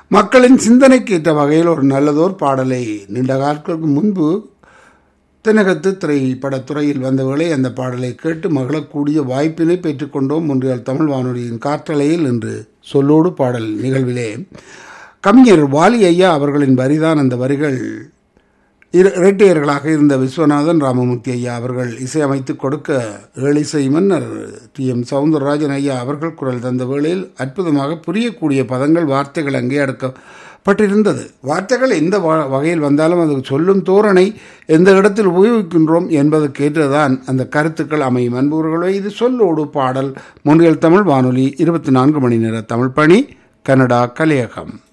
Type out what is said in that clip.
மக்களின் சிந்தனைக்கு ஏற்ற வகையில் ஒரு நல்லதோர் பாடலை நீண்ட நாட்களுக்கு முன்பு தென்னகத்து திரைப்படத்துறையில் வந்தவர்களே அந்த பாடலை கேட்டு மகளக்கூடிய வாய்ப்பினை பெற்றுக்கொண்டோம் ஒன்றியால் தமிழ் வானொலியின் காற்றலையில் என்று சொல்லோடு பாடல் நிகழ்விலே கவிஞர் வாலி ஐயா அவர்களின் வரிதான் அந்த வரிகள் இர இரட்டையர்களாக இருந்த விஸ்வநாதன் ராமமூர்த்தி ஐயா அவர்கள் இசையமைத்து கொடுக்க ஏழிசை மன்னர் டி எம் சவுந்தரராஜன் ஐயா அவர்கள் குரல் தந்த வேளையில் அற்புதமாக புரியக்கூடிய பதங்கள் வார்த்தைகள் அங்கே அடக்கப்பட்டிருந்தது வார்த்தைகள் எந்த வ- வகையில் வந்தாலும் அது சொல்லும் தோரணை எந்த இடத்தில் உபயோகிக்கின்றோம் என்பதற்கு ஏற்றதான் அந்த கருத்துக்கள் அமையும் அன்புகளே இது சொல்லோடு பாடல் முன்றியல் தமிழ் வானொலி இருபத்தி நான்கு மணி நேர தமிழ் பணி கனடா கலையகம்